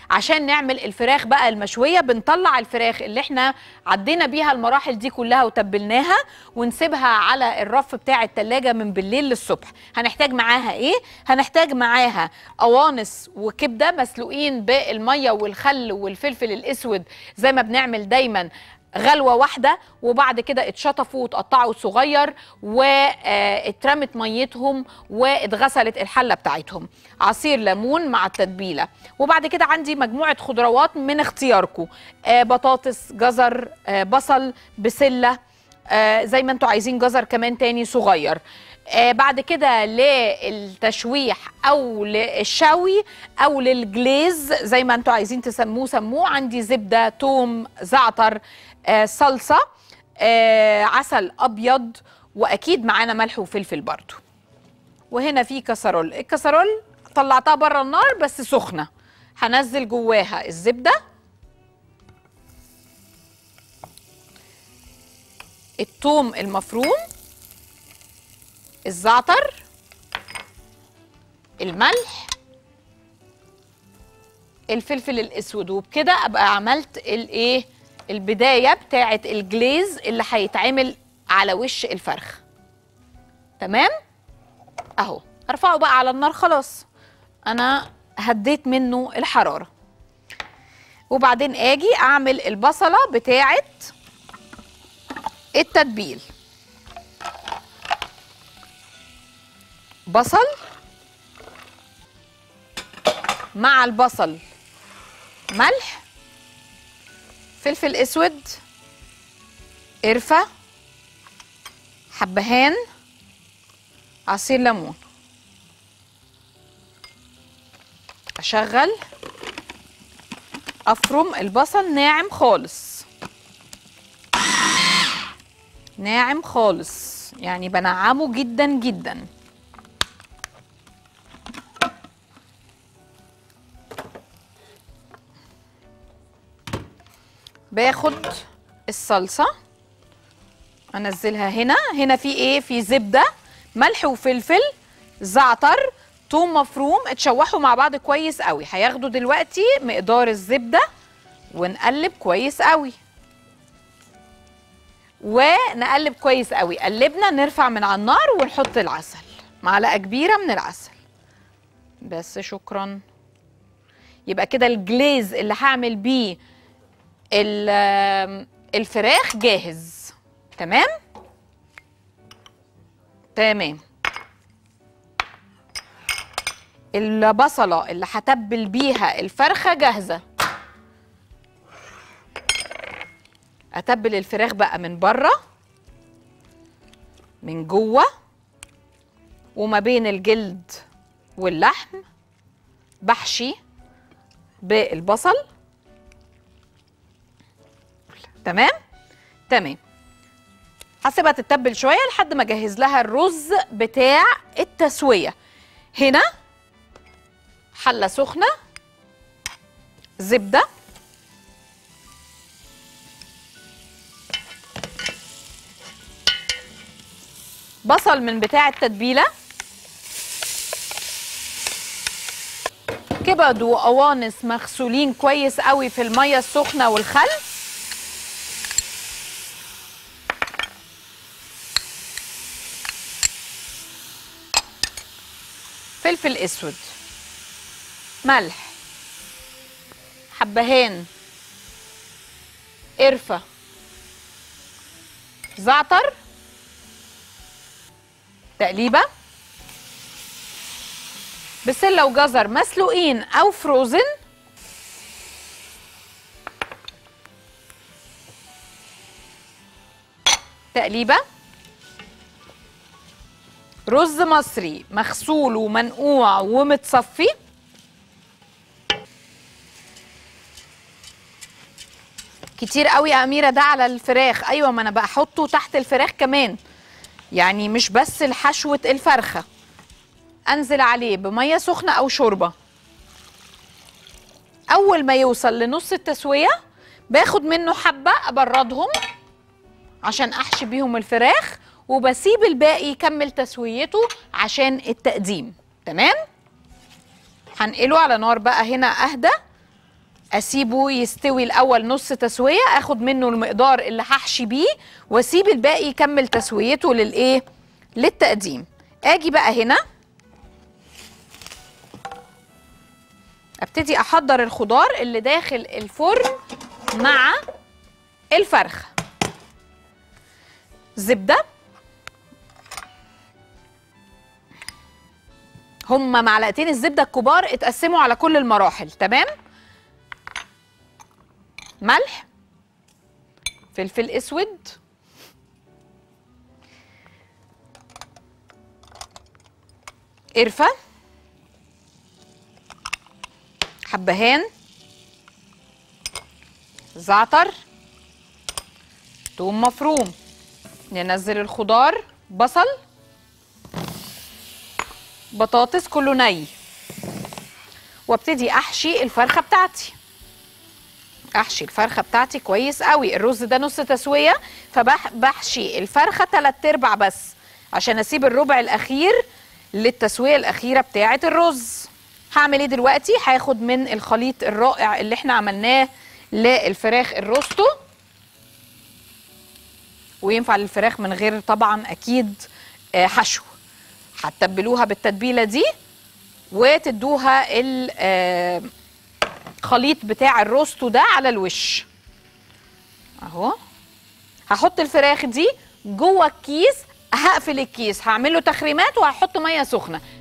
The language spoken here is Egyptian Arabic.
عشان نعمل الفراخ بقى المشويه بنطلع الفراخ اللي احنا عدينا بيها المراحل دي كلها وتبلناها ونسيبها على الرف بتاع التلاجة من بالليل للصبح هنحتاج معاها ايه هنحتاج معاها قوانص وكبده مسلوقين بالميه والخل والفلفل الاسود زي ما بنعمل دايما غلوه واحده وبعد كده اتشطفوا واتقطعوا صغير واترمت ميتهم واتغسلت الحله بتاعتهم عصير ليمون مع التتبيله وبعد كده عندي مجموعه خضروات من اختياركم آه بطاطس جزر آه بصل بسله آه زي ما انتوا عايزين جزر كمان تاني صغير آه بعد كده للتشويح او للشوي او للجليز زي ما انتوا عايزين تسموه سموه عندي زبده توم زعتر آه صلصه آه عسل ابيض واكيد معانا ملح وفلفل برضو وهنا في كسرول الكسرول طلعتها بره النار بس سخنه هنزل جواها الزبده الثوم المفروم الزعتر الملح الفلفل الاسود وبكده ابقى عملت الايه البدايه بتاعه الجليز اللي هيتعمل على وش الفرخ تمام اهو هرفعه بقى على النار خلاص انا هديت منه الحراره وبعدين اجي اعمل البصله بتاعه التتبيل بصل مع البصل ملح فلفل اسود قرفه حبهان عصير ليمون اشغل افرم البصل ناعم خالص ناعم خالص يعني بنعمه جدا جدا باخد الصلصه انزلها هنا هنا في ايه في زبده ملح وفلفل زعتر توم مفروم اتشوحوا مع بعض كويس قوي هياخدوا دلوقتي مقدار الزبده ونقلب كويس قوي ونقلب كويس قوي قلبنا نرفع من على النار ونحط العسل معلقه كبيره من العسل بس شكرا يبقى كده الجليز اللي هعمل بيه الفراخ جاهز تمام تمام البصله اللي هتبل بيها الفرخه جاهزه اتبل الفراخ بقى من بره من جوه وما بين الجلد واللحم بحشي بالبصل تمام تمام هسيبها تتبل شويه لحد ما اجهز لها الرز بتاع التسويه هنا حله سخنه زبده بصل من بتاع التتبيله كبد وقوانص مغسولين كويس قوي في الميه السخنه والخل فلفل اسود ملح حبهان قرفه زعتر تقليبه بسله وجزر مسلوقين او فروزن تقليبه رز مصري مغسول ومنقوع ومتصفي كتير قوي يا اميره ده على الفراخ ايوه ما انا بحطه تحت الفراخ كمان يعني مش بس لحشوه الفرخه انزل عليه بميه سخنه او شوربه اول ما يوصل لنص التسويه باخد منه حبه ابردهم عشان احشي بيهم الفراخ وبسيب الباقي يكمل تسويته عشان التقديم تمام هنقله على نار بقى هنا اهدى اسيبه يستوي الاول نص تسويه اخد منه المقدار اللي هحشي بيه واسيب الباقي يكمل تسويته للايه للتقديم اجي بقى هنا ابتدي احضر الخضار اللي داخل الفرن مع الفرخه زبده هما معلقتين الزبده الكبار اتقسموا على كل المراحل تمام ملح فلفل اسود قرفه حبهان زعتر توم مفروم ننزل الخضار بصل بطاطس كله ني وابتدي احشي الفرخه بتاعتي احشي الفرخه بتاعتي كويس قوي الرز ده نص تسويه فبحشي الفرخه تلات ارباع بس عشان اسيب الربع الاخير للتسويه الاخيره بتاعه الرز هعمل ايه دلوقتي هاخد من الخليط الرائع اللي احنا عملناه للفراخ الروستو وينفع للفراخ من غير طبعا اكيد آه، حشو هتتبلوها بالتتبيله دي وتدوها الخليط بتاع الروستو ده على الوش اهو هحط الفراخ دي جوه الكيس هقفل الكيس هعمل له تخريمات وهحط ميه سخنه